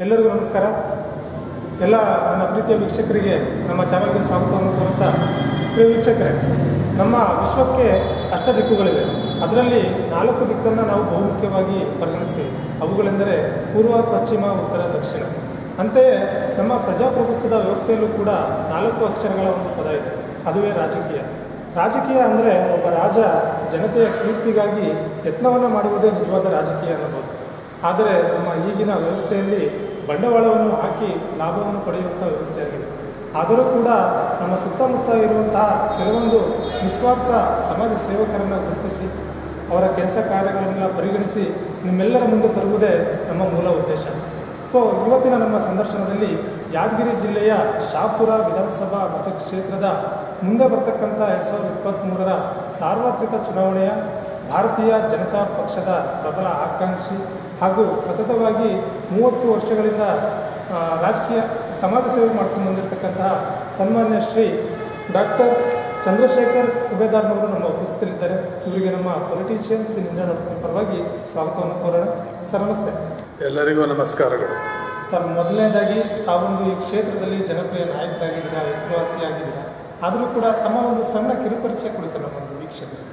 ಎಲ್ಲರಿಗೂ ನಮಸ್ಕಾರ ಎಲ್ಲ ನನ್ನ ಪ್ರೀತಿಯ ವೀಕ್ಷಕರಿಗೆ ನಮ್ಮ ಚಾನಲ್ಗೆ ಸ್ವಾಗತವನ್ನು ಕೋರುತ್ತಾ ಪ್ರಿಯ ವೀಕ್ಷಕರೇ ನಮ್ಮ ವಿಶ್ವಕ್ಕೆ ಅಷ್ಟ ದಿಕ್ಕುಗಳಿವೆ ಅದರಲ್ಲಿ ನಾಲ್ಕು ದಿಕ್ಕನ್ನು ನಾವು ಬಹುಮುಖ್ಯವಾಗಿ ಪರಿಗಣಿಸ್ತೀವಿ ಅವುಗಳೆಂದರೆ ಪೂರ್ವ ಪಶ್ಚಿಮ ಉತ್ತರ ದಕ್ಷಿಣ ಅಂತೆಯೇ ನಮ್ಮ ಪ್ರಜಾಪ್ರಭುತ್ವದ ವ್ಯವಸ್ಥೆಯಲ್ಲೂ ಕೂಡ ನಾಲ್ಕು ಅಕ್ಷರಗಳ ಒಂದು ಪದ ಇದೆ ಅದುವೇ ರಾಜಕೀಯ ರಾಜಕೀಯ ಅಂದರೆ ಒಬ್ಬ ರಾಜ ಜನತೆಯ ಕೀರ್ತಿಗಾಗಿ ಯತ್ನವನ್ನು ಮಾಡುವುದೇ ನಿಜವಾದ ರಾಜಕೀಯ ಅನ್ನಬಹುದು ಆದರೆ ನಮ್ಮ ಈಗಿನ ವ್ಯವಸ್ಥೆಯಲ್ಲಿ ಬಂಡವಾಳವನ್ನು ಹಾಕಿ ಲಾಭವನ್ನು ಪಡೆಯುವಂಥ ವ್ಯವಸ್ಥೆಯಾಗಿದೆ ಆದರೂ ಕೂಡ ನಮ್ಮ ಸುತ್ತಮುತ್ತ ಇರುವಂತಹ ಕೆಲವೊಂದು ನಿಸ್ವಾರ್ಥ ಸಮಾಜ ಸೇವಕರನ್ನು ಗುರುತಿಸಿ ಅವರ ಕೆಲಸ ಕಾರ್ಯಗಳನ್ನೆಲ್ಲ ಪರಿಗಣಿಸಿ ನಿಮ್ಮೆಲ್ಲರ ಮುಂದೆ ತರುವುದೇ ನಮ್ಮ ಮೂಲ ಉದ್ದೇಶ ಸೊ ಇವತ್ತಿನ ನಮ್ಮ ಸಂದರ್ಶನದಲ್ಲಿ ಯಾದಗಿರಿ ಜಿಲ್ಲೆಯ ಶಾಪುರ ವಿಧಾನಸಭಾ ಮತಕ್ಷೇತ್ರದ ಮುಂದೆ ಬರ್ತಕ್ಕಂಥ ಎರಡು ಸಾವಿರದ ಇಪ್ಪತ್ತ್ಮೂರರ ಸಾರ್ವತ್ರಿಕ ಚುನಾವಣೆಯ ಭಾರತೀಯ ಜನತಾ ಪಕ್ಷದ ಪ್ರಬಲ ಆಕಾಂಕ್ಷಿ ಹಾಗೂ ಸತತವಾಗಿ ಮೂವತ್ತು ವರ್ಷಗಳಿಂದ ಆ, ರಾಜಕೀಯ ಸಮಾಜ ಸೇವೆ ಮಾಡ್ಕೊಂಡು ಬಂದಿರತಕ್ಕಂತಹ ಸನ್ಮಾನ್ಯ ಶ್ರೀ ಡಾಕ್ಟರ್ ಚಂದ್ರಶೇಖರ್ ಸುಬೇದಾರ್ನವರು ನಮ್ಮ ಉಪಸ್ಥಿತರಿದ್ದಾರೆ ಇವರಿಗೆ ನಮ್ಮ politicians in India dot com ಪರವಾಗಿ ಸ್ವಾಗತವನ್ನು ಕೋರೋಣ ಸರ್ ನಮಸ್ತೆ ಎಲ್ಲರಿಗೂ ನಮಸ್ಕಾರಗಳು ಸರ್ ಮೊದಲನೇದಾಗಿ ತಾವೊಂದು ಈ ಕ್ಷೇತ್ರದಲ್ಲಿ ಜನಪ್ರಿಯ ನಾಯಕರಾಗಿದ್ದೀರಾ ಹೆಸರುವಾಸಿಯಾಗಿದ್ದೀರಾ ಆದರೂ ಕೂಡ ತಮ್ಮ ಒಂದು ಸಣ್ಣ ಕಿರುಪರಿಚಯ ಕೊಡಿ ಸರ್ ನಮ್ಮೊಂದು ವೀಕ್ಷಕರಿಗೆ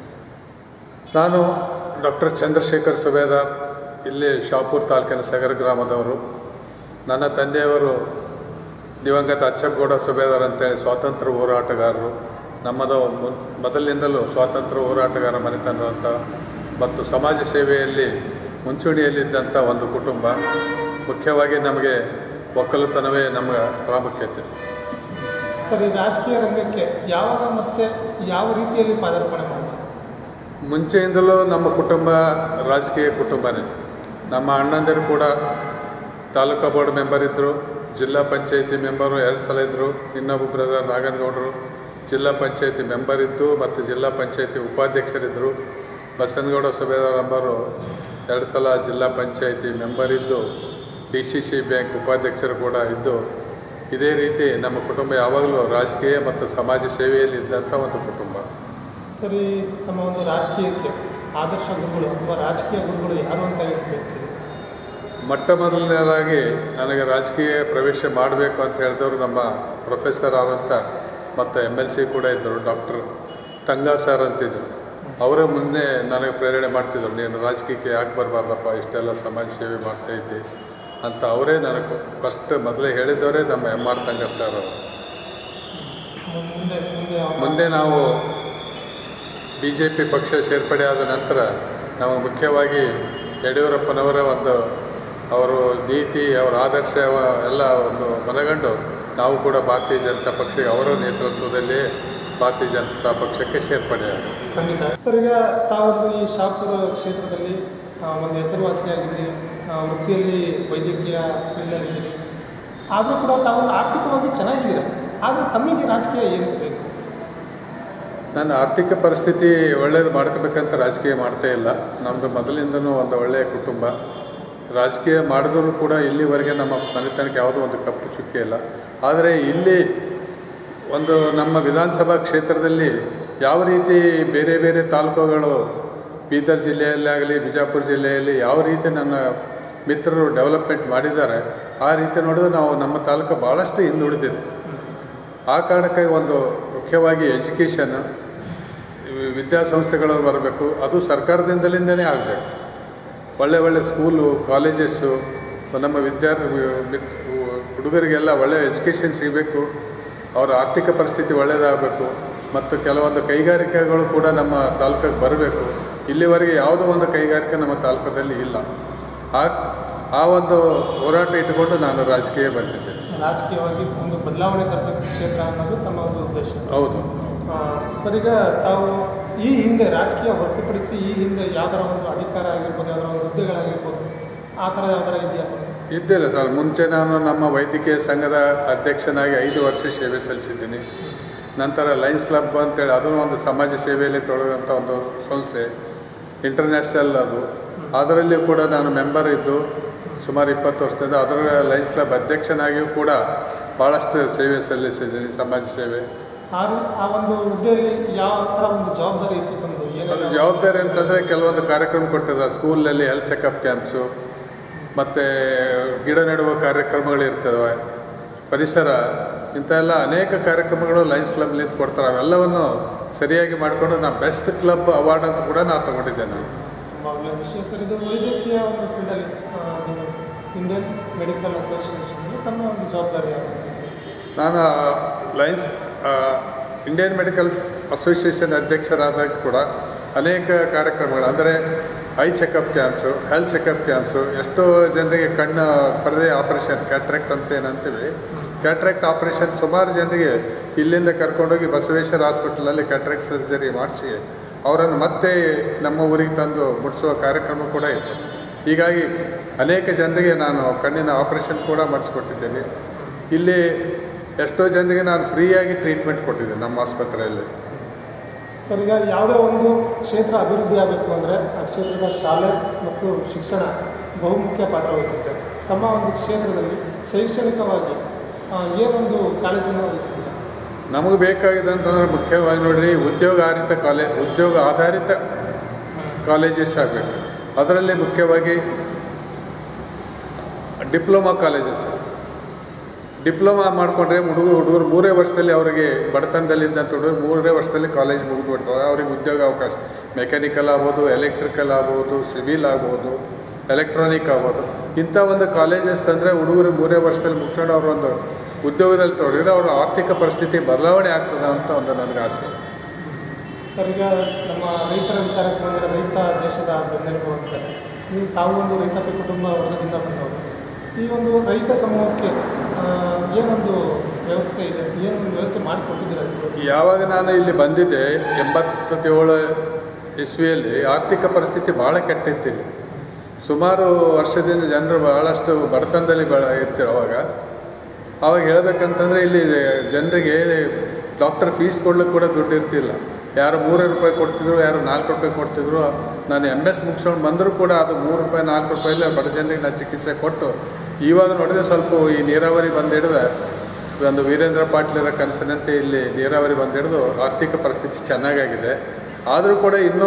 ನಾನು ಡಾಕ್ಟರ್ ಚಂದ್ರಶೇಖರ್ ಸುಬೇದಾರ್ ಇಲ್ಲಿ ಶಾಪುರ್ ತಾಲೂಕಿನ ಸಗರ ಗ್ರಾಮದವರು ನನ್ನ ತಂದೆಯವರು ದಿವಂಗತ ಅಚ್ಚಪ್ಪಗೌಡ ಸುಬೇದಾರ್ ಅಂತೇಳಿ ಸ್ವಾತಂತ್ರ್ಯ ಹೋರಾಟಗಾರರು ನಮ್ಮದು ಮು- ಮೊದಲಿನಿಂದಲೂ ಸ್ವಾತಂತ್ರ್ಯ ಹೋರಾಟಗಾರ ಮನೆತನದಂಥ ಮತ್ತು ಸಮಾಜ ಸೇವೆಯಲ್ಲಿ ಮುಂಚೂಣಿಯಲ್ಲಿದ್ದಂಥ ಒಂದು ಕುಟುಂಬ ಮುಖ್ಯವಾಗಿ ನಮಗೆ ಒಕ್ಕಲುತನವೇ ನಮ್ಮ ಪ್ರಾಮುಖ್ಯತೆ ಸರ್ ಈ ರಾಜಕೀಯ ರಂಗಕ್ಕೆ ಯಾವಾಗ ಮತ್ತೆ ಯಾವ ರೀತಿಯಲ್ಲಿ ಪಾದಾರ್ಪಣೆ ಮಾಡಿದ್ರು ಮುಂಚೆಯಿಂದಲೂ ನಮ್ಮ ಕುಟುಂಬ ರಾಜಕೀಯ ಕುಟುಂಬನೇ ನಮ್ಮ ಅಣ್ಣಂದಿರು ಕೂಡ ತಾಲೂಕಾ ಬೋರ್ಡ್ ಮೆಂಬರ್ ಇದ್ದರು ಜಿಲ್ಲಾ ಪಂಚಾಯತಿ ಮೆಂಬರು ಎರಡು ಸಲ ಇದ್ದರು ಇನ್ನೊಬ್ಬ ಬ್ರದರ್ ನಾಗನಗೌಡರು ಜಿಲ್ಲಾ ಪಂಚಾಯತಿ ಮೆಂಬರ್ ಇದ್ದು ಮತ್ತು ಜಿಲ್ಲಾ ಪಂಚಾಯತಿ ಉಪಾಧ್ಯಕ್ಷರಿದ್ದರು ಬಸನಗೌಡ ಸುಬೇದಾರ್ ಎಂಬರು ಎರಡು ಸಲ ಜಿಲ್ಲಾ ಪಂಚಾಯತಿ ಮೆಂಬರ್ ಇದ್ದು ಡಿ ಸಿ ಸಿ ಬ್ಯಾಂಕ್ ಉಪಾಧ್ಯಕ್ಷರು ಕೂಡ ಇದ್ದು ಇದೇ ರೀತಿ ನಮ್ಮ ಕುಟುಂಬ ಯಾವಾಗಲೂ ರಾಜಕೀಯ ಮತ್ತು ಸಮಾಜ ಸೇವೆಯಲ್ಲಿ ಇದ್ದಂಥ ಒಂದು ಕುಟುಂಬ ಸರಿ ತಮ್ಮ ಒಂದು ರಾಜಕೀಯಕ್ಕೆ ಆದರ್ಶ ಗುರುಗಳು ಅಥವಾ ರಾಜಕೀಯ ಗುರುಗಳು ಯಾರು ಅಂತ ಹೇಳಿ ಬಯಸ್ತೀರಿ ಮೊಟ್ಟ ಮೊದಲನೇದಾಗಿ ನನಗೆ ರಾಜಕೀಯ ಪ್ರವೇಶ ಮಾಡಬೇಕು ಅಂತ ಹೇಳಿದವರು ನಮ್ಮ ಪ್ರೊಫೆಸರ್ ಆದಂಥ ಮತ್ತು ಎಮ್ ಎಲ್ ಸಿ ಕೂಡ ಇದ್ದರು ಡಾಕ್ಟರ್ ತಂಗಾ ಸರ್ ಅಂತಿದ್ರು ಅವರೇ ಮುಂದೆ ನನಗೆ ಪ್ರೇರಣೆ ಮಾಡ್ತಿದ್ರು ನೀನು ರಾಜಕೀಯಕ್ಕೆ ಯಾಕೆ ಬರಬಾರ್ದಪ್ಪ ಇಷ್ಟೆಲ್ಲ ಸಮಾಜ ಸೇವೆ ಮಾಡ್ತಾ ಇದ್ದೆ ಅಂತ ಅವರೇ ನನಗೆ ಫಸ್ಟ್ ಮೊದಲೇ ಹೇಳಿದವರೇ ನಮ್ಮ ಎಮ್ ಆರ್ ತಂಗ ಸರ್ ಅವರು ಮುಂದೆ ಮುಂದೆ ಯಾವ- ಮುಂದೆ ನಾವು ಬಿ ಜೆ ಪಿ ಪಕ್ಷ ಸೇರ್ಪಡೆ ಆದ ನಂತರ ನಾವು ಮುಖ್ಯವಾಗಿ ಯಡಿಯೂರಪ್ಪನವರ ಒಂದು ಅವರು ನೀತಿ ಅವರ ಆದರ್ಶ ಅವ- ಎಲ್ಲ ಒಂದು ಮನಗಂಡು ನಾವು ಕೂಡ ಭಾರತೀಯ ಜನತಾ ಪಕ್ಷಕ್ಕೆ ಅವರ ನೇತೃತ್ವದಲ್ಲಿ ಭಾರತೀಯ ಜನತಾ ಪಕ್ಷಕ್ಕೆ ಸೇರ್ಪಡೆಯಾದ ಖಂಡಿತ ಸರ್ ಈಗ ತಾವೊಂದು ಈ ಶಾಪುರ ಕ್ಷೇತ್ರದಲ್ಲಿ ಆ, ಒಂದು ಹೆಸರುವಾಸಿಯಾಗಿದ್ದೀರಿ ಆ, ವೃತ್ತಿಯಲ್ಲಿ ವೈದ್ಯಕೀಯ ಫೀಲ್ಡಲ್ಲಿದ್ದೀರಿ ಆದರೂ ಕೂಡ ತಾವೊಂದು ಆರ್ಥಿಕವಾಗಿ ಚೆನ್ನಾಗಿದ್ದೀರ ಆದರೆ ತಮಗೆ ರಾಜಕೀಯ ಏನು ಬೇಕು ನನ್ನ ಆರ್ಥಿಕ ಪರಿಸ್ಥಿತಿ ಒಳ್ಳೇದು ಮಾಡ್ಕೋಬೇಕಂತ ರಾಜಕೀಯ ಮಾಡ್ತಾ ಇಲ್ಲ ನಮ್ಮದು ಮೊದಲಿಂದನೂ ಒಂದು ಒಳ್ಳೆಯ ಕುಟುಂಬ ರಾಜಕೀಯ ಮಾಡಿದ್ರು ಕೂಡ ಇಲ್ಲಿವರೆಗೆ ನಮ್ಮ ಮನೆತನಕ್ಕೆ ಯಾವುದೋ ಒಂದು ಕಪ್ಪು ಚುಕ್ಕೆ ಇಲ್ಲ ಆದರೆ ಇಲ್ಲಿ ಒಂದು ನಮ್ಮ ವಿಧಾನಸಭಾ ಕ್ಷೇತ್ರದಲ್ಲಿ ಯಾವ ರೀತಿ ಬೇರೆ ಬೇರೆ ತಾಲೂಕುಗಳು ಬೀದರ್ ಜಿಲ್ಲೆಯಲ್ಲಾಗಲಿ ಬಿಜಾಪುರ ಜಿಲ್ಲೆಯಲ್ಲಿ ಯಾವ ರೀತಿ ನನ್ನ ಮಿತ್ರರು ಡೆವಲಪ್ಮೆಂಟ್ ಮಾಡಿದ್ದಾರೆ ಆ ರೀತಿ ನೋಡಿದ್ರೆ ನಾವು ನಮ್ಮ ತಾಲೂಕು ಭಾಳಷ್ಟು ಹಿಂದುಳಿದಿದೆ ಆ ಕಾರಣಕ್ಕಾಗಿ ಒಂದು ಮುಖ್ಯವಾಗಿ ಎಜುಕೇಷನ್ ವಿದ್ಯಾಸಂಸ್ಥೆಗಳು ಬರಬೇಕು ಅದು ಸರ್ಕಾರದಿಂದಲಿಂದನೇ ಆಗಬೇಕು ಒಳ್ಳೆ ಒಳ್ಳೆ ಸ್ಕೂಲು ಕಾಲೇಜಸ್ಸು ನಮ್ಮ ವಿದ್ಯಾರ್ಥಿ ವಿ- ಹುಡುಗರಿಗೆಲ್ಲ ಒಳ್ಳೆಯ ಎಜುಕೇಷನ್ ಸಿಗಬೇಕು ಅವರ ಆರ್ಥಿಕ ಪರಿಸ್ಥಿತಿ ಒಳ್ಳೆಯದಾಗಬೇಕು ಮತ್ತು ಕೆಲವೊಂದು ಕೈಗಾರಿಕೆಗಳು ಕೂಡ ನಮ್ಮ ತಾಲೂಕಿಗೆ ಬರಬೇಕು ಇಲ್ಲಿವರೆಗೆ ಯಾವುದೋ ಒಂದು ಕೈಗಾರಿಕೆ ನಮ್ಮ ತಾಲೂಕದಲ್ಲಿ ಇಲ್ಲ ಆ ಆ ಒಂದು ಹೋರಾಟ ಇಟ್ಟುಕೊಂಡು ನಾನು ರಾಜಕೀಯ ಬಂದಿದ್ದೇನೆ ರಾಜಕೀಯವಾಗಿ ಒಂದು ಬದಲಾವಣೆ ತರಬೇಕು ಕ್ಷೇತ್ರ ಅನ್ನೋದು ತಮ್ಮ ಒಂದು ಉದ್ದೇಶ ಹೌದು ಆ, ಸರ್ ಈಗ ತಾವು ಈ ಹಿಂದೆ ರಾಜಕೀಯ ಹೊರತುಪಡಿಸಿ ಈ ಹಿಂದೆ ಯಾವ್ದಾರ ಒಂದು ಅಧಿಕಾರ ಆಗಿರ್ಬೋದು ಯಾವ್ದಾರ ಒಂದು ಹುದ್ದೆಗಳಾಗಿರ್ಬೋದು ಆ ಥರ ಯಾವ್ದಾರ ಇದೆಯಾ ಇದ್ದಿಲ್ಲ ಸರ್ ಮುಂಚೆ ನಾನು ನಮ್ಮ ವೈದ್ಯಕೀಯ ಸಂಘದ ಅಧ್ಯಕ್ಷನಾಗಿ ಐದು ವರ್ಷ ಸೇವೆ ಸಲ್ಲಿಸಿದ್ದೀನಿ ನಂತರ ಲಯನ್ಸ್ ಕ್ಲಬ್ ಅಂತೇಳಿ ಅದನ್ನು ಒಂದು ಸಮಾಜ ಸೇವೆಯಲ್ಲಿ ತೊಡಗುವಂಥ ಒಂದು ಸಂಸ್ಥೆ ಇಂಟರ್ನ್ಯಾಷನಲ್ ಅದು ಅದರಲ್ಲಿ ಕೂಡ ನಾನು ಮೆಂಬರ್ ಇದ್ದು ಸುಮಾರು ಇಪ್ಪತ್ತು ವರ್ಷದಿಂದ ಅದರ ಲಯನ್ಸ್ ಕ್ಲಬ್ ಅಧ್ಯಕ್ಷನಾಗಿಯೂ ಕೂಡ ಭಾಳಷ್ಟು ಸೇವೆ ಸಲ್ಲಿಸಿದ್ದೀನಿ ಸಮಾಜ ಸೇವೆ ಆ ರೀ- ಆ ಒಂದು ಹುದ್ದೆಯಲ್ಲಿ ಯಾವ ಥರ ಒಂದು ಜವಾಬ್ದಾರಿ ಇತ್ತು ತಮ್ಮದು ಅದು ಏನೆಲ್ಲ ಜವಾಬ್ದಾರಿ ಅಂತಂದರೆ ಕೆಲವೊಂದು ಕಾರ್ಯಕ್ರಮ ಕೊಟ್ಟಿದ್ದಾರೆ ಸ್ಕೂಲಲ್ಲಿ ಹೆಲ್ತ್ ಚೆಕಪ್ ಕ್ಯಾಂಪ್ಸು ಮತ್ತು ಗಿಡ ನೆಡುವ ಕಾರ್ಯಕ್ರಮಗಳಿರ್ತವೆ ಪರಿಸರ ಇಂಥ ಎಲ್ಲ ಅನೇಕ ಕಾರ್ಯಕ್ರಮಗಳು ಲಯನ್ಸ್ ಕ್ಲಬ್ಲಿಂದ ಕೊಡ್ತಾರೆ ಅವೆಲ್ಲವನ್ನು ಸರಿಯಾಗಿ ಮಾಡಿಕೊಂಡು ನಾನು ಬೆಸ್ಟ್ ಕ್ಲಬ್ ಅವಾರ್ಡ್ ಅಂತ ಕೂಡ ನಾನು ತಗೊಂಡಿದ್ದೆ ನಾನು ತುಂಬ ಒಳ್ಳೆಯ ವಿಷಯ ಸರ್ ಇದು ವೈದ್ಯಕೀಯ ಒಂದು ಫೀಲ್ಡಲ್ಲಿ ನೀವು ಇಂಡಿಯನ್ ಮೆಡಿಕಲ್ ಅಸೋಸಿಯೇಷನ್ಗೆ ತಮ್ಮ ಒಂದು ಜವಾಬ್ದಾರಿ ಯಾವುದು ನಾನು ಲಯನ್ಸ್ ಇಂಡಿಯನ್ ಮೆಡಿಕಲ್ಸ್ ಅಸೋಸಿಯೇಷನ್ ಅಧ್ಯಕ್ಷರಾದಾಗ ಕೂಡ ಅನೇಕ ಕಾರ್ಯಕ್ರಮಗಳು ಅಂದರೆ eye checkup camps health checkup camps ಎಷ್ಟೋ ಜನರಿಗೆ ಕಣ್ಣು ಪರದೆ ಆಪರೇಷನ್ ಕ್ಯಾಟ್ರಾಕ್ಟ್ ಅಂತ ಏನಂತೀವಿ ಕ್ಯಾಟ್ರಾಕ್ಟ್ ಆಪರೇಷನ್ ಸುಮಾರು ಜನರಿಗೆ ಇಲ್ಲಿಂದ ಕರ್ಕೊಂಡೋಗಿ ಬಸವೇಶ್ವರ ಹಾಸ್ಪಿಟಲಲ್ಲಿ ಕ್ಯಾಟ್ರಾಕ್ಟ್ ಸರ್ಜರಿ ಮಾಡಿಸಿ ಅವರನ್ನು ಮತ್ತೆ ನಮ್ಮ ಊರಿಗೆ ತಂದು ಮುಟ್ಟಿಸುವ ಕಾರ್ಯಕ್ರಮ ಕೂಡ ಇತ್ತು ಹೀಗಾಗಿ ಅನೇಕ ಜನರಿಗೆ ನಾನು ಕಣ್ಣಿನ ಆಪರೇಷನ್ ಕೂಡ ಮಾಡಿಸ್ಕೊಟ್ಟಿದ್ದೇನೆ ಇಲ್ಲಿ ಎಷ್ಟೋ ಜನರಿಗೆ ನಾನು ಫ್ರೀಯಾಗಿ ಟ್ರೀಟ್ಮೆಂಟ್ ಕೊಟ್ಟಿದ್ದೆ ನಮ್ಮ ಆಸ್ಪತ್ರೆಯಲ್ಲಿ ಸರ್ ಈಗ ಯಾವುದೇ ಒಂದು ಕ್ಷೇತ್ರ ಅಭಿವೃದ್ಧಿ ಆಗಬೇಕು ಅಂದರೆ ಆ ಕ್ಷೇತ್ರದ ಶಾಲೆ ಮತ್ತು ಶಿಕ್ಷಣ ಬಹುಮುಖ್ಯ ಪಾತ್ರ ವಹಿಸುತ್ತೆ ತಮ್ಮ ಒಂದು ಕ್ಷೇತ್ರದಲ್ಲಿ ಶೈಕ್ಷಣಿಕವಾಗಿ ಆ, ಏನೊಂದು ಕಾಳಜಿಯನ್ನು ವಹಿಸಿಲ್ಲ ನಮಗೆ ಬೇಕಾಗಿದೆ ಅಂತಂದ್ರೆ ಮುಖ್ಯವಾಗಿ ನೋಡ್ರಿ ಉದ್ಯೋಗ ಆಧಾರಿತ ಕಾಲೇ ಉದ್ಯೋಗ ಆಧಾರಿತ ಕಾಲೇಜಸ್ ಆಗಬೇಕು ಅದರಲ್ಲಿ ಮುಖ್ಯವಾಗಿ ಡಿಪ್ಲೊಮಾ ಕಾಲೇಜಸ್ ಡಿಪ್ಲೊಮಾ ಮಾಡಿಕೊಂಡ್ರೆ ಹುಡುಗ ಹುಡುಗರು ಮೂರೇ ವರ್ಷದಲ್ಲಿ ಅವರಿಗೆ ಬಡತನದಲ್ಲಿದ್ದಂಥ ಹುಡುಗರು ಮೂರೇ ವರ್ಷದಲ್ಲಿ ಕಾಲೇಜ್ ಮುಗಿದ್ಬಿಡ್ತಾರೆ ಅವ್ರಿಗೆ ಉದ್ಯೋಗ ಅವಕಾಶ ಮೆಕ್ಯಾನಿಕಲ್ ಆಗ್ಬೋದು ಎಲೆಕ್ಟ್ರಿಕಲ್ ಆಗ್ಬೋದು ಸಿವಿಲ್ ಆಗ್ಬೋದು ಎಲೆಕ್ಟ್ರಾನಿಕ್ ಆಗ್ಬೋದು ಇಂಥ ಒಂದು ಕಾಲೇಜಸ್ ತಂದರೆ ಹುಡುಗರು ಮೂರೇ ವರ್ಷದಲ್ಲಿ ಮುಗಿಸ್ಕೊಂಡು ಅವರು ಒಂದು ಉದ್ಯೋಗದಲ್ಲಿ ತೊಡಗಿದ್ರೆ ಅವರ ಆರ್ಥಿಕ ಪರಿಸ್ಥಿತಿ ಬದಲಾವಣೆ ಆಗ್ತದೆ ಅಂತ ಒಂದು ನನಗೆ ಆಸೆ ಸರ್ ಈಗ ನಮ್ಮ ರೈತರ ವಿಚಾರಕ್ಕೆ ಬಂದರೆ ರೈತ ದೇಶದ ಬೆನ್ನೆಲುಬು ಅಂತಾರೆ ನೀವು ತಾವು ಒಂದು ರೈತಾಪಿ ಕುಟುಂಬ ವರ್ಗದಿಂದ ಬಂದವರು ಈ ಒಂದು ರೈತ ಸಮೂಹಕ್ಕೆ ಆ, ಏನೊಂದು ವ್ಯವಸ್ಥೆ ಇದೆ ಏನೊಂದು ವ್ಯವಸ್ಥೆ ಮಾಡಿಕೊಟ್ಟಿದ್ದೀರಾ ನೀವು? ಯಾವಾಗ ನಾನು ಇಲ್ಲಿ ಬಂದಿದ್ದೆ ಎಂಬತ್ತೇಳು ಇಸ್ವಿಯಲ್ಲಿ ಆರ್ಥಿಕ ಪರಿಸ್ಥಿತಿ ಭಾಳ ಕೆಟ್ಟಿತ್ತು ಇಲ್ಲಿ ಸುಮಾರು ವರ್ಷದಿಂದ ಜನರು ಭಾಳಷ್ಟು ಬಡತನದಲ್ಲಿ ಬ ಇರ್ತಾರೆ ಅವಾಗ ಅವಾಗ ಹೇಳ್ಬೇಕಂತಂದರೆ ಇಲ್ಲಿ ಜನರಿಗೆ ಡಾಕ್ಟರ್ ಫೀಸ್ ಕೊಡ್ಲಿಕ್ಕೆ ಕೂಡ ದುಡ್ಡು ಇರ್ತಿಲ್ಲ ಯಾರು ಮೂರು ರೂಪಾಯಿ ಕೊಡ್ತಿದ್ರು ಯಾರು ನಾಲ್ಕು ರೂಪಾಯಿ ಕೊಡ್ತಿದ್ರು ನಾನು ಎಮ್ ಎಸ್ ಮುಗಿಸ್ಕೊಂಡು ಬಂದರೂ ಕೂಡ ಅದು ಮೂರು ರೂಪಾಯಿ ನಾಲ್ಕು ರೂಪಾಯಿಲೇ ಬಡ ಜನರಿಗೆ ನಾನು ಚಿಕಿತ್ಸೆ ಕೊಟ್ಟು ಇವಾಗ ನೋಡಿದ್ರೆ ಸ್ವಲ್ಪ ಈ ನೀರಾವರಿ ಬಂದಿಡಿದ ಒಂದು ವೀರೇಂದ್ರ ಪಾಟೀಲರ ಕನಸಿನಂತೆ ಇಲ್ಲಿ ನೀರಾವರಿ ಬಂದಿಡಿದು ಆರ್ಥಿಕ ಪರಿಸ್ಥಿತಿ ಚೆನ್ನಾಗಾಗಿದೆ ಆದರೂ ಕೂಡ ಇನ್ನೂ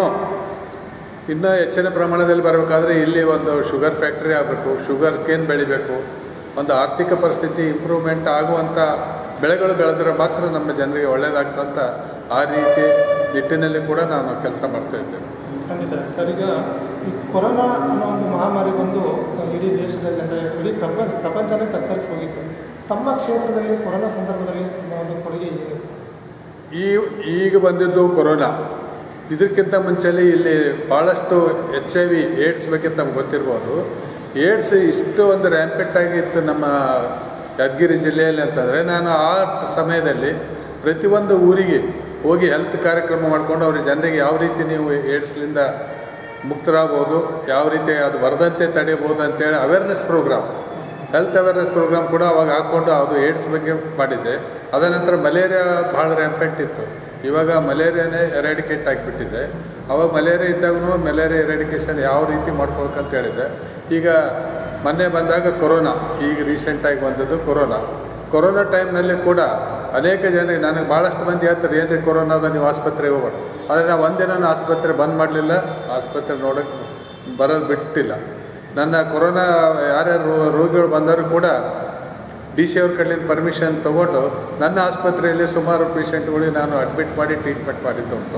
ಇನ್ನೂ ಹೆಚ್ಚಿನ ಪ್ರಮಾಣದಲ್ಲಿ ಬರಬೇಕಾದ್ರೆ ಇಲ್ಲಿ ಒಂದು ಶುಗರ್ ಫ್ಯಾಕ್ಟ್ರಿ ಆಗಬೇಕು ಶುಗರ್ ಕೇನ್ ಬೆಳಿಬೇಕು ಒಂದು ಆರ್ಥಿಕ ಪರಿಸ್ಥಿತಿ ಇಂಪ್ರೂವ್ಮೆಂಟ್ ಆಗುವಂಥ ಬೆಳೆಗಳು ಬೆಳೆದ್ರೆ ಮಾತ್ರ ನಮ್ಮ ಜನರಿಗೆ ಒಳ್ಳೆಯದಾಗ್ತಂತ ಆ ರೀತಿ ನಿಟ್ಟಿನಲ್ಲಿ ಕೂಡ ನಾನು ಕೆಲಸ ಮಾಡ್ತಾ ಇದ್ದೇನೆ ಖಂಡಿತ ಸರ್ ಈಗ ಈ ಕೊರೋನಾ ಅನ್ನೋ ಒಂದು ಮಹಾಮಾರಿ ಬಂದು ಇಡೀ ದೇಶದ ಜನರ ಇಡೀ ಪ್ರಪಂಚ ಪ್ರಪಂಚನೇ ತತ್ತರಿಸಿ ಹೋಗಿತ್ತು ತಮ್ಮ ಕ್ಷೇತ್ರದಲ್ಲಿ ಕೊರೋನಾ ಸಂದರ್ಭದಲ್ಲಿ ತಮ್ಮ ಒಂದು ಕೊಡುಗೆ ಏನಿತ್ತು ಈ ಈಗ ಬಂದಿದ್ದು ಕೊರೋನಾ ಇದಕ್ಕಿಂತ ಮುಂಚೆಲಿ ಇಲ್ಲಿ ಭಾಳಷ್ಟು ಎಚ್ ಐ ವಿ ಏಡ್ಸ್ ಬಗ್ಗೆ ತಮ್ಗೆ ಗೊತ್ತಿರ್ಬೋದು ಏಡ್ಸ್ ಇಷ್ಟು ಒಂದು ರ್ಯಾಂಪೆಟ್ ಆಗಿತ್ತು ನಮ್ಮ ಯಾದಗಿರಿ ಜಿಲ್ಲೆಯಲ್ಲಿ ಅಂತಂದರೆ ನಾನು ಆ ಸಮಯದಲ್ಲಿ ಪ್ರತಿಯೊಂದು ಊರಿಗೆ ಹೋಗಿ ಹೆಲ್ತ್ ಕಾರ್ಯಕ್ರಮ ಮಾಡಿಕೊಂಡು ಅವ್ರ ಜನರಿಗೆ ಯಾವ ರೀತಿ ನೀವು ಏಡ್ಸ್ಲಿಂದ ಮುಕ್ತರಾಗ್ಬೋದು ಯಾವ ರೀತಿ ಅದು ಬರದಂತೆ ತಡೆಯಬೋದು ಅಂತೇಳಿ awareness program health awareness program ಕೂಡ ಅವಾಗ ಹಾಕ್ಕೊಂಡು ಅದು ಏಡ್ಸ್ ಬಗ್ಗೆ ಮಾಡಿದ್ದೆ ಅದ ನಂತರ ಮಲೇರಿಯಾ ಭಾಳ ರ್ಯಾಂಪೆಂಟ್ ಇತ್ತು ಇವಾಗ ಮಲೇರಿಯಾನೇ ಎರಾಡಿಕೇಟ್ ಆಗಿಬಿಟ್ಟಿದೆ ಅವಾಗ ಮಲೇರಿಯಾ ಇದ್ದಾಗೂ ಮಲೇರಿಯಾ ಎರಾಡಿಕೇಷನ್ ಯಾವ ರೀತಿ ಮಾಡ್ಕೋಬೇಕಂತ ಹೇಳಿದ್ದೆ ಈಗ ಮೊನ್ನೆ ಬಂದಾಗ ಕೊರೋನಾ ಈಗ ರೀಸೆಂಟಾಗಿ ಬಂದದ್ದು ಕೊರೋನಾ ಕೊರೋನಾ ಟೈಮ್ನಲ್ಲಿ ಕೂಡ ಅನೇಕ ಜನರಿಗೆ ನನಗೆ ಭಾಳಷ್ಟು ಮಂದಿ ಹೇಳ್ತಾರೆ ಏನ್ರಿ ಕೊರೋನಾದ ನೀವು ಆಸ್ಪತ್ರೆಗೆ ಹೋಗೋಣ ಆದರೆ ನಾವು ಒಂದಿನ ಆಸ್ಪತ್ರೆ ಬಂದ್ ಮಾಡಲಿಲ್ಲ ಆಸ್ಪತ್ರೆ ನೋಡೋಕ್ಕೆ ಬರೋದು ಬಿಟ್ಟಿಲ್ಲ ನನ್ನ ಕೊರೋನಾ ಯಾರ್ಯಾರು ರೋ- ರೋಗಿಗಳು ಬಂದರೂ ಕೂಡ ಡಿ ಸಿ ಅವ್ರ ಕಡೆಯಿಂದ ಪರ್ಮಿಷನ್ ತೊಗೊಂಡು ನನ್ನ ಆಸ್ಪತ್ರೆಯಲ್ಲಿ ಸುಮಾರು ಪೇಷಂಟ್ಗಳಿಗೆ ನಾನು ಅಡ್ಮಿಟ್ ಮಾಡಿ ಟ್ರೀಟ್ಮೆಂಟ್ ಮಾಡಿದ್ದು ಉಂಟು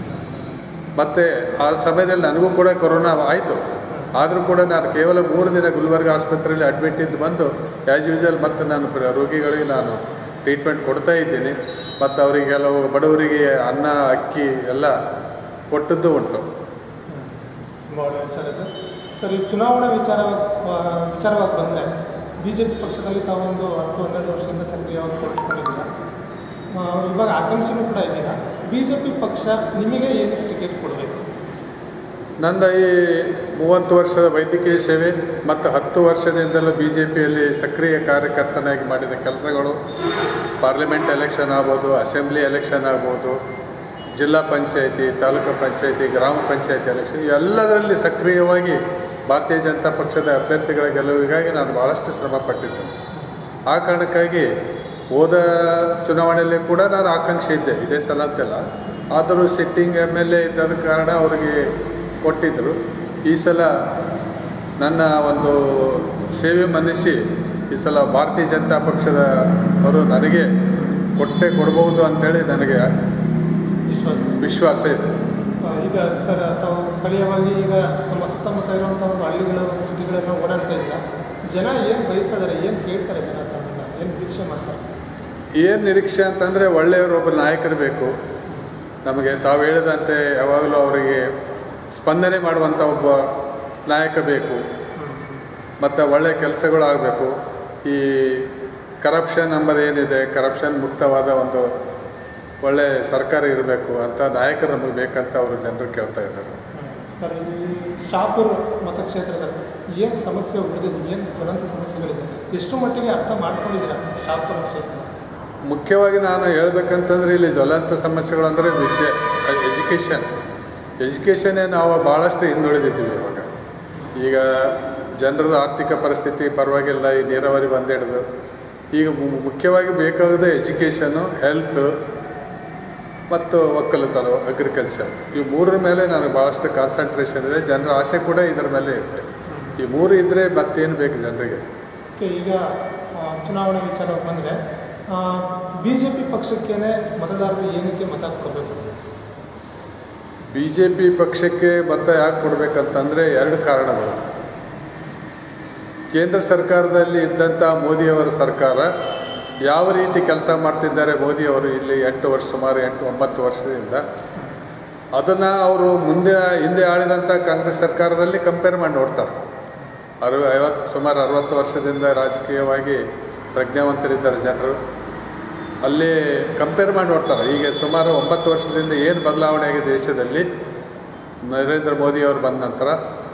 ಮತ್ತು ಆ ಸಮಯದಲ್ಲಿ ನನಗೂ ಕೂಡ ಕೊರೋನಾ ಆಯಿತು ಆದರೂ ಕೂಡ ನಾನು ಕೇವಲ ಮೂರು ದಿನ ಗುಲ್ಬರ್ಗ ಆಸ್ಪತ್ರೆಯಲ್ಲಿ ಅಡ್ಮಿಟ್ ಇದ್ದು ಬಂದು ಆ್ಯಸ್ ಯೂಶುವಲ್ ಮತ್ತು ನಾನು ಪ್ರ- ರೋಗಿಗಳಿಗೆ ನಾನು ಟ್ರೀಟ್ಮೆಂಟ್ ಕೊಡ್ತಾ ಇದ್ದೀನಿ ಮತ್ತು ಅವರಿಗೆಲ್ಲವು ಬಡವರಿಗೆ ಅನ್ನ ಅಕ್ಕಿ ಎಲ್ಲ ಕೊಟ್ಟದ್ದು ಉಂಟು ತುಂಬ ಒಳ್ಳೆಯ ವಿಚಾರ ಸರ್ ಸರ್ ಈ ಚುನಾವಣಾ ವಿಚಾರ ವಿಚಾರವಾಗಿ ಬಂದರೆ ಬಿ ಜೆ ಪಿ ಪಕ್ಷದಲ್ಲಿ ತಾವೊಂದು ಹತ್ತು ಹನ್ನೆರಡು ವರ್ಷದಿಂದ ಸಕ್ರಿಯವಾಗಿ ತೊಡಗಿಸ್ಕೊಂಡಿದ್ದೀರಾ ಆ, ಇವಾಗ ಆಕಾಂಕ್ಷೆನೂ ಕೂಡ ಇದ್ದೀರಾ ಬಿ ಜೆ ಪಿ ಪಕ್ಷ ನಿಮಗೆ ಏನಕ್ಕೆ ಟಿಕೆಟ್ ಕೊಡಬೇಕು ನನ್ನ ಈ ಮೂವತ್ತು ವರ್ಷದ ವೈದ್ಯಕೀಯ ಸೇವೆ ಮತ್ತು ಹತ್ತು ವರ್ಷದಿಂದಲೂ ಬಿ ಜೆ ಪಿಯಲ್ಲಿ ಸಕ್ರಿಯ ಕಾರ್ಯಕರ್ತನಾಗಿ ಮಾಡಿದ ಕೆಲಸಗಳು ಪಾರ್ಲಿಮೆಂಟ್ ಎಲೆಕ್ಷನ್ ಆಗ್ಬೋದು ಅಸೆಂಬ್ಲಿ ಎಲೆಕ್ಷನ್ ಆಗ್ಬೋದು ಜಿಲ್ಲಾ ಪಂಚಾಯತಿ ತಾಲೂಕು ಪಂಚಾಯತಿ ಗ್ರಾಮ ಪಂಚಾಯತಿ ಎಲೆಕ್ಷನ್ ಎಲ್ಲದರಲ್ಲಿ ಸಕ್ರಿಯವಾಗಿ ಭಾರತೀಯ ಜನತಾ ಪಕ್ಷದ ಅಭ್ಯರ್ಥಿಗಳ ಗೆಲುವಿಗಾಗಿ ನಾನು ಭಾಳಷ್ಟು ಶ್ರಮ ಪಟ್ಟಿದ್ದೇನೆ ಆ ಕಾರಣಕ್ಕಾಗಿ ಹೋದ ಚುನಾವಣೆಯಲ್ಲಿ ಕೂಡ ನಾನು ಆಕಾಂಕ್ಷೆ ಇದ್ದೆ ಇದೇ ಸಲ ಅಂತೆಲ್ಲ ಆದರೂ ಸಿಟ್ಟಿಂಗ್ ಎಮ್ ಎಲ್ ಎ ಇದ್ದದ ಕಾರಣ ಅವರಿಗೆ ಕೊಟ್ಟಿದ್ದರು ಈ ಸಲ ನನ್ನ ಒಂದು ಸೇವೆ ಮನ್ನಿಸಿ ಈ ಸಲ ಭಾರತೀಯ ಜನತಾ ಪಕ್ಷದ ಅವರು ನನಗೆ ಕೊಟ್ಟೆ ಕೊಡ್ಬೋದು ಅಂತೇಳಿ ನನಗೆ ವಿಶ್ವಾಸ ವಿಶ್ವಾಸ ಇದೆ ಆ, ಈಗ ಸರ್ ತಾವು ಸ್ಥಳೀಯವಾಗಿ ಈಗ ತಮ್ಮ ಸುತ್ತಮುತ್ತ ಇರುವಂಥ ಒಂದು ಹಳ್ಳಿಗಳು ಸಿಟಿಗಳನ್ನು ಓಡಾಡ್ತಾ ಇದ್ದೀರಾ ಜನ ಏನು ಬಯಸ್ತಿದ್ದಾರೆ ಏನು ಕೇಳ್ತಾರೆ ಜನ ತಮ್ಮನ್ನ ಏನು ನಿರೀಕ್ಷೆ ಮಾಡ್ತಾರೆ ಏನು ನಿರೀಕ್ಷೆ ಅಂತಂದರೆ ಒಳ್ಳೆಯವರು ಒಬ್ಬ ನಾಯಕರು ಬೇಕು ನಮಗೆ ತಾವು ಹೇಳಿದಂತೆ ಯಾವಾಗಲೂ ಅವರಿಗೆ ಸ್ಪಂದನೆ ಮಾಡುವಂಥ ಒಬ್ಬ ನಾಯಕ ಬೇಕು ಮತ್ತು ಒಳ್ಳೆಯ ಕೆಲಸಗಳು ಆಗಬೇಕು ಈ ಕರಪ್ಷನ್ ಎಂಬುದೇನಿದೆ ಕರಪ್ಷನ್ ಮುಕ್ತವಾದ ಒಂದು ಒಳ್ಳೆಯ ಸರ್ಕಾರ ಇರಬೇಕು ಅಂತ ನಾಯಕರು ನಮಗೆ ಬೇಕಂತ ಅವರು ಜನರು ಕೇಳ್ತಾ ಇದ್ದಾರೆ ಸರ್ ಈ ಶಾಪುರ್ ಮತಕ್ಷೇತ್ರದಲ್ಲಿ ಏನು ಸಮಸ್ಯೆ ಉಳಿದಿದೆ ಏನು ಜ್ವಲಂತ ಸಮಸ್ಯೆಗಳಿದೆ ಎಷ್ಟು ಮಟ್ಟಿಗೆ ಅರ್ಥ ಮಾಡ್ಕೊಂಡಿದ್ದೀರಾ ಶಾಪುರ ಕ್ಷೇತ್ರ ಮುಖ್ಯವಾಗಿ ನಾನು ಹೇಳ್ಬೇಕಂತಂದ್ರೆ ಇಲ್ಲಿ ಜ್ವಲಂತ ಸಮಸ್ಯೆಗಳು ಅಂದರೆ ವಿದ್ಯೆ ಎಜುಕೇಷನ್ ಎಜುಕೇಷನ್ನೇ ನಾವು ಭಾಳಷ್ಟು ಹಿಂದುಳಿದಿದ್ದೀವಿ ಇವಾಗ ಈಗ ಜನರದ ಆರ್ಥಿಕ ಪರಿಸ್ಥಿತಿ ಪರವಾಗಿಲ್ಲ ಈ ನೀರಾವರಿ ಬಂದಿಡ್ದು ಈಗ ಮು- ಮುಖ್ಯವಾಗಿ ಬೇಕಾಗೋದೇ ಎಜುಕೇಷನು ಹೆಲ್ತ್ ಮತ್ತು ಒಕ್ಕಲುತನ ಅಗ್ರಿಕಲ್ಚರ್ ಈ ಮೂರರ ಮೇಲೆ ನನಗೆ ಭಾಳಷ್ಟು ಕಾನ್ಸಂಟ್ರೇಷನ್ ಇದೆ ಜನರ ಆಸೆ ಕೂಡ ಇದರ ಮೇಲೆ ಇರುತ್ತೆ ಈ ಮೂರು ಇದ್ದರೆ ಮತ್ತೇನು ಬೇಕು ಜನರಿಗೆ ಓಕೆ ಈಗ ಆ, ಚುನಾವಣೆ ವಿಚಾರಕ್ಕೆ ಬಂದರೆ ಬಿ ಜೆ ಪಿ ಪಕ್ಷಕ್ಕೇನೆ ಮತದಾರರು ಏನಕ್ಕೆ ಮತ ಕೊಡಬೇಕು ಬಿ ಜೆ ಪಿ ಪಕ್ಷಕ್ಕೆ ಮತ ಯಾಕೆ ಕೊಡಬೇಕಂತಂದರೆ ಎರಡು ಕಾರಣಗಳು ಕೇಂದ್ರ ಸರ್ಕಾರದಲ್ಲಿ ಇದ್ದಂಥ ಮೋದಿಯವರ ಸರ್ಕಾರ ಯಾವ ರೀತಿ ಕೆಲಸ ಮಾಡ್ತಿದ್ದಾರೆ ಮೋದಿಯವರು ಇಲ್ಲಿ ಎಂಟು ವರ್ಷ ಸುಮಾರು ಎಂಟು ಒಂಬತ್ತು ವರ್ಷದಿಂದ ಅದನ್ನು ಅವರು ಮುಂದೆ ಹಿಂದೆ ಆಳಿದಂಥ ಕಾಂಗ್ರೆಸ್ ಸರ್ಕಾರದಲ್ಲಿ ಕಂಪೇರ್ ಮಾಡಿ ನೋಡ್ತಾರೆ ಅರು ಐವತ್ತು ಸುಮಾರು ಅರವತ್ತು ವರ್ಷದಿಂದ ರಾಜಕೀಯವಾಗಿ ಪ್ರಜ್ಞಾವಂತರಿದ್ದಾರೆ ಜನರು ಅಲ್ಲಿ ಕಂಪೇರ್ ಮಾಡಿ ನೋಡ್ತಾರೆ ಈಗ ಸುಮಾರು ಒಂಬತ್ತು ವರ್ಷದಿಂದ ಏನು ಬದಲಾವಣೆ ಆಗಿದೆ ದೇಶದಲ್ಲಿ ನರೇಂದ್ರ ಮೋದಿಯವರು ಬಂದ ನಂತರ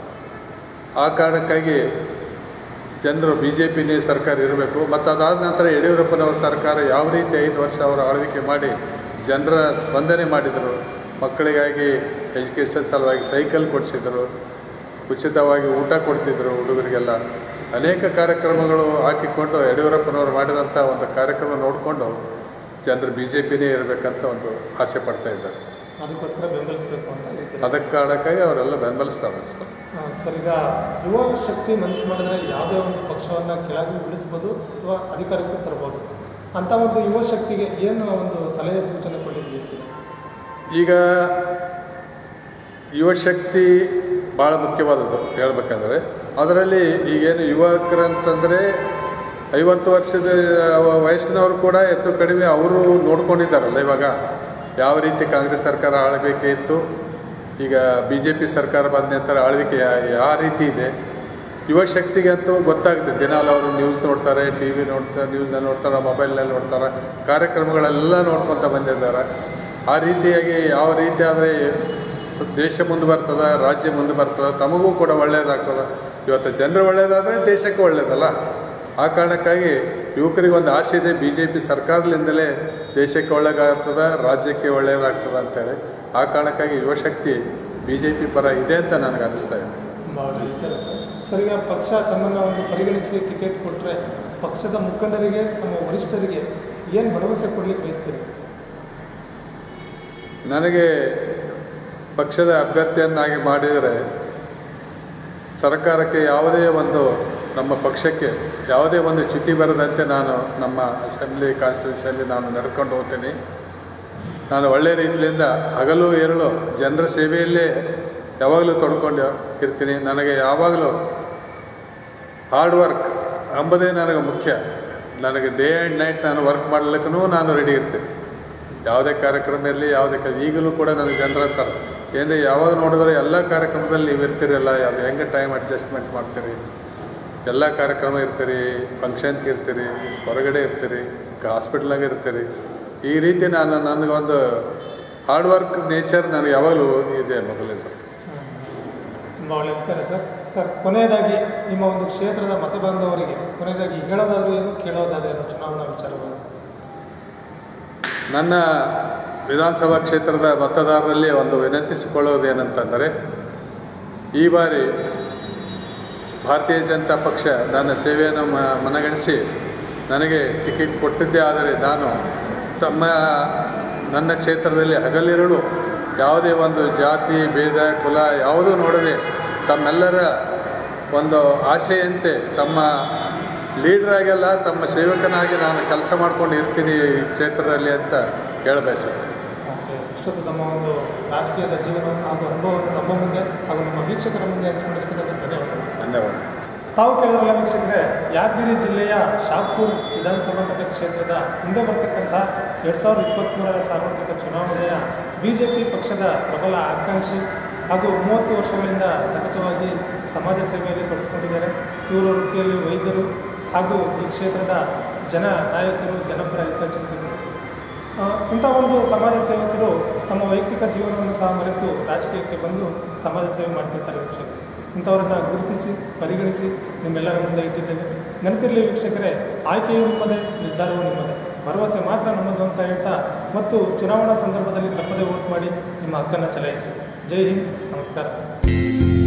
ಆ ಕಾರಣಕ್ಕಾಗಿ ಜನರು ಬಿ ಜೆ ಪಿನೇ ಸರ್ಕಾರ ಇರಬೇಕು ಮತ್ತು ಅದಾದ ನಂತರ ಯಡಿಯೂರಪ್ಪನವರ ಸರ್ಕಾರ ಯಾವ ರೀತಿ ಐದು ವರ್ಷ ಅವರು ಆಳ್ವಿಕೆ ಮಾಡಿ ಜನರ ಸ್ಪಂದನೆ ಮಾಡಿದರು ಮಕ್ಕಳಿಗಾಗಿ ಎಜುಕೇಷನ್ ಸಲುವಾಗಿ ಸೈಕಲ್ ಕೊಡಿಸಿದರು ಉಚಿತವಾಗಿ ಊಟ ಕೊಡ್ತಿದ್ರು ಹುಡುಗರಿಗೆಲ್ಲ ಅನೇಕ ಕಾರ್ಯಕ್ರಮಗಳು ಹಾಕಿಕೊಂಡು ಯಡಿಯೂರಪ್ಪನವರು ಮಾಡಿದಂಥ ಒಂದು ಕಾರ್ಯಕ್ರಮ ನೋಡಿಕೊಂಡು ಜನರು ಬಿ ಜೆ ಪಿನೇ ಇರಬೇಕಂತ ಒಂದು ಆಸೆ ಪಡ್ತಾ ಇದ್ದಾರೆ ಅದಕ್ಕೋಸ್ಕರ ಬೆಂಬಲಿಸಬೇಕು ಅಂತ ಹೇಳ್ತೀರಾ ಅದಕ್ಕೆ ಕಾರಣಕ್ಕಾಗಿ ಅವರೆಲ್ಲ ಬೆಂಬಲಿಸ್ತಾರೆ ಸರ್ ಆ, ಸರ್ ಈಗ ಯುವ ಶಕ್ತಿ ಮನಸ್ಸು ಮಾಡಿದ್ರೆ ಯಾವುದೇ ಒಂದು ಪಕ್ಷವನ್ನು ಕೆಳಗೆ ಇಳಿಸ್ಬೋದು ಅಥವಾ ಅಧಿಕಾರಕ್ಕೆ ತರ್ಬೋದು ಅಂಥ ಒಂದು ಯುವ ಶಕ್ತಿಗೆ ಏನು ಒಂದು ಸಲಹೆ ಸೂಚನೆ ಕೊಡಲಿಕ್ಕೆ ಬಯಸ್ತೀವಿ ಈಗ ಯುವಶಕ್ತಿ ಭಾಳ ಮುಖ್ಯವಾದದ್ದು ಹೇಳ್ಬೇಕಂದ್ರೆ ಅದರಲ್ಲಿ ಈಗೇನು ಯುವಕರಂತಂದರೆ ಐವತ್ತು ವರ್ಷದ ವಯಸ್ಸಿನವರು ಕೂಡ ಹೆಚ್ಚು ಕಡಿಮೆ ಅವರು ನೋಡ್ಕೊಂಡಿದ್ದಾರಲ್ಲ ಇವಾಗ ಯಾವ ರೀತಿ ಕಾಂಗ್ರೆಸ್ ಸರ್ಕಾರ ಆಳ್ವಿಕೆ ಇತ್ತು ಈಗ ಬಿ ಜೆ ಪಿ ಸರ್ಕಾರ ಬಂದ ನಂತರ ಆಳ್ವಿಕೆ ಯಾ- ಯಾವ ರೀತಿ ಇದೆ ಯುವಶಕ್ತಿಗೆ ಅಂತೂ ಗೊತ್ತಾಗುತ್ತೆ ದಿನಾಲು ಅವರು ನ್ಯೂಸ್ ನೋಡ್ತಾರೆ ಟಿ ವಿ ನೋಡ್ತಾರೆ ನ್ಯೂಸ್ನಲ್ಲಿ ನೋಡ್ತಾರೆ ಮೊಬೈಲ್ನಲ್ಲಿ ನೋಡ್ತಾರೆ ಕಾರ್ಯಕ್ರಮಗಳೆಲ್ಲ ನೋಡ್ಕೊತ ಬಂದಿದ್ದಾರೆ ಆ ರೀತಿಯಾಗಿ ಯಾವ ರೀತಿ ಆದರೆ ದೇಶ ಮುಂದೆ ಬರ್ತದ ರಾಜ್ಯ ಮುಂದೆ ಬರ್ತದ ತಮಗೂ ಕೂಡ ಒಳ್ಳೆಯದಾಗ್ತದೆ ಇವತ್ತು ಜನರು ಒಳ್ಳೆಯದಾದರೆ ದೇಶಕ್ಕೆ ಒಳ್ಳೆಯದಲ್ಲ ಆ ಕಾರಣಕ್ಕಾಗಿ ಯುವಕರಿಗೆ ಒಂದು ಆಸೆ ಇದೆ ಬಿ ಜೆ ಪಿ ಸರ್ಕಾರದಿಂದಲೇ ದೇಶಕ್ಕೆ ಒಳ್ಳೆಯದಾಗ್ತದೆ ರಾಜ್ಯಕ್ಕೆ ಒಳ್ಳೆಯದಾಗ್ತದೆ ಅಂತೇಳಿ ಆ ಕಾರಣಕ್ಕಾಗಿ ಯುವಶಕ್ತಿ ಬಿ ಜೆ ಪಿ ಪರ ಇದೆ ಅಂತ ನನಗೆ ಅನಿಸ್ತಾ ಇದೆ ತುಂಬ ಒಳ್ಳೆಯ ವಿಚಾರ ಸರ್ ಸರ್ ಈಗ ಪಕ್ಷ ತಮ್ಮನ್ನು ಒಂದು ಪರಿಗಣಿಸಿ ಟಿಕೆಟ್ ಕೊಟ್ಟರೆ ಪಕ್ಷದ ಮುಖಂಡರಿಗೆ ತಮ್ಮ ವರಿಷ್ಠರಿಗೆ ಏನು ಭರವಸೆ ಕೊಡಲಿಕ್ಕೆ ಬಯಸ್ತೀರಿ ನನಗೆ ಪಕ್ಷದ ಅಭ್ಯರ್ಥಿಯನ್ನಾಗಿ ಮಾಡಿದರೆ ಸರ್ಕಾರಕ್ಕೆ ಯಾವುದೇ ಒಂದು ನಮ್ಮ ಪಕ್ಷಕ್ಕೆ ಯಾವುದೇ ಒಂದು ಚ್ಯುತಿ ಬರದಂತೆ ನಾನು ನಮ್ಮ ಅಸೆಂಬ್ಲಿ ಕಾನ್ಸ್ಟಿಟ್ಯೂನ್ಸಿಯಲ್ಲಿ ನಾನು ನಡ್ಕೊಂಡು ಹೋಗ್ತೀನಿ ನಾನು ಒಳ್ಳೆಯ ರೀತಿಯಿಂದ ಹಗಲು ಎರಳು ಜನರ ಸೇವೆಯಲ್ಲೇ ಯಾವಾಗಲೂ ತೊಡ್ಕೊಂಡು ಇರ್ತೀನಿ ನನಗೆ ಯಾವಾಗಲೂ ಹಾರ್ಡ್ ವರ್ಕ್ ಅಂಬುದೇ ನನಗೆ ಮುಖ್ಯ ನನಗೆ ಡೇ ಆ್ಯಂಡ್ ನೈಟ್ ನಾನು ವರ್ಕ್ ಮಾಡಲಿಕ್ಕೂ ನಾನು ರೆಡಿ ಇರ್ತೀನಿ ಯಾವುದೇ ಕಾರ್ಯಕ್ರಮ ಇರಲಿ ಯಾವುದೇ ಕ ಈಗಲೂ ಕೂಡ ನನಗೆ ಜನರ ಅಂತಾರೆ ಏನೇ ಯಾವಾಗ ನೋಡಿದ್ರೆ ಎಲ್ಲ ಕಾರ್ಯಕ್ರಮದಲ್ಲಿ ನೀವು ಇರ್ತೀರಲ್ಲ ಅದು ಹೆಂಗೆ ಟೈಮ್ ಅಡ್ಜಸ್ಟ್ಮೆಂಟ್ ಮಾಡ್ತೀರಿ ಎಲ್ಲ ಕಾರ್ಯಕ್ರಮ ಇರ್ತೀರಿ ಫಂಕ್ಷನ್ಗೆ ಇರ್ತೀರಿ ಹೊರಗಡೆ ಇರ್ತೀರಿ ಹಾಸ್ಪಿಟ್ಲಾಗ ಇರ್ತೀರಿ ಈ ರೀತಿ ನಾನು ನನಗೊಂದು ಹಾರ್ಡ್ ವರ್ಕ್ ನೇಚರ್ ನನಗೆ ಯಾವಾಗಲೂ ಇದೆ ಮೊದಲಿಂದ ತುಂಬ ಒಳ್ಳೆಯ ವಿಚಾರ ಸರ್ ಸರ್ ಕೊನೆಯದಾಗಿ ನಿಮ್ಮ ಒಂದು ಕ್ಷೇತ್ರದ ಮತಬಾಂಧವರಿಗೆ ಕೊನೆಯದಾಗಿ ಹೇಳೋದಾದ್ರೂ ಏನು ಕೇಳೋದಾದ್ರೂ ಏನು ಚುನಾವಣಾ ವಿಚಾರವಾಗಿ ನನ್ನ ವಿಧಾನಸಭಾ ಕ್ಷೇತ್ರದ ಮತದಾರರಲ್ಲಿ ಒಂದು ವಿನಂತಿಸಿಕೊಳ್ಳೋದೇನಂತಂದರೆ ಈ ಬಾರಿ ಭಾರತೀಯ ಜನತಾ ಪಕ್ಷ ನನ್ನ ಸೇವೆಯನ್ನು ಮ ಮನಗಣಿಸಿ ನನಗೆ ಟಿಕೆಟ್ ಕೊಟ್ಟಿದ್ದೇ ಆದರೆ ನಾನು ತಮ್ಮ ನನ್ನ ಕ್ಷೇತ್ರದಲ್ಲಿ ಹಗಲಿರುಳು ಯಾವುದೇ ಒಂದು ಜಾತಿ ಭೇದ ಕುಲ ಯಾವುದೂ ನೋಡದೆ ತಮ್ಮೆಲ್ಲರ ಒಂದು ಆಸೆಯಂತೆ ತಮ್ಮ ಲೀಡ್ರಾಗೆಲ್ಲ ತಮ್ಮ ಸೇವಕನಾಗಿ ನಾನು ಕೆಲಸ ಮಾಡ್ಕೊಂಡು ಇರ್ತೀನಿ ಈ ಕ್ಷೇತ್ರದಲ್ಲಿ ಅಂತ ಹೇಳಬಯಸುತ್ತೆ ಓಕೆ ಇಷ್ಟೊತ್ತು ತಮ್ಮ ಒಂದು ರಾಜಕೀಯದ ಜೀವನವನ್ನು ಹಾಗೂ ಅನುಭವವನ್ನು ನಮ್ಮ ಮುಂದೆ ಹಾಗೂ ನಮ್ಮ ವೀಕ್ಷಕರ ಮುಂದೆ ಹಂಚಿಕೊಂಡಿದ್ದಕ್ಕೆ ಧನ್ಯವಾದಗಳು ಸರ್ ಧನ್ಯವಾದ ತಾವು ಕೇಳಿದ್ರಲ್ಲ ವೀಕ್ಷಕರೇ ಯಾದಗಿರಿ ಜಿಲ್ಲೆಯ ಶಾಪುರ್ ವಿಧಾನಸಭಾ ಕ್ಷೇತ್ರದ ಮುಂದೆ ಬರ್ತಕ್ಕಂಥ ಎರಡು ಸಾವಿರದ ಇಪ್ಪತ್ತ್ಮೂರರ ಸಾರ್ವತ್ರಿಕ ಚುನಾವಣೆಯ ಬಿ ಜೆ ಪಿ ಪಕ್ಷದ ಪ್ರಬಲ ಆಕಾಂಕ್ಷಿ ಹಾಗೂ ಮೂವತ್ತು ವರ್ಷಗಳಿಂದ ಸತತವಾಗಿ ಸಮಾಜ ಸೇವೆಯಲ್ಲಿ ತೊಡಗಿಸಿಕೊಂಡಿದ್ದಾರೆ ಇವರು ವೃತ್ತಿಯಲ್ಲಿ ವೈದ್ಯರು ಹಾಗೂ ಈ ಕ್ಷೇತ್ರದ ಜನ ನಾಯಕರು ಜನಪರ ಹಿತಚಿಂತಕರು ಆ, ಇಂಥ ಒಂದು ಸಮಾಜ ಸೇವಕರು ತಮ್ಮ ವೈಯಕ್ತಿಕ ಜೀವನವನ್ನು ಸಹ ಮರೆತು ರಾಜಕೀಯಕ್ಕೆ ಬಂದು ಸಮಾಜ ಸೇವೆ ಮಾಡ್ತಿರ್ತಾರೆ ವೀಕ್ಷಕರು ಇಂಥವರನ್ನ ಗುರುತಿಸಿ ಪರಿಗಣಿಸಿ ನಿಮ್ಮೆಲ್ಲರ ಮುಂದೆ ಇಟ್ಟಿದ್ದೇವೆ ನೆನಪಿರಲಿ ವೀಕ್ಷಕರೇ ಆಯ್ಕೆಯು ನಿಮ್ಮದೇ ನಿರ್ಧಾರವೂ ನಿಮ್ಮದೇ ಭರವಸೆ ಮಾತ್ರ ನಮ್ಮದು ಅಂತ ಹೇಳ್ತಾ ಮತ್ತು ಚುನಾವಣಾ ಸಂದರ್ಭದಲ್ಲಿ ತಪ್ಪದೆ ವೋಟ್ ಮಾಡಿ ನಿಮ್ಮ ಹಕ್ಕನ್ನು ಚಲಾಯಿಸಿ ಜೈ ಹಿಂದ್ ನಮಸ್ಕಾರ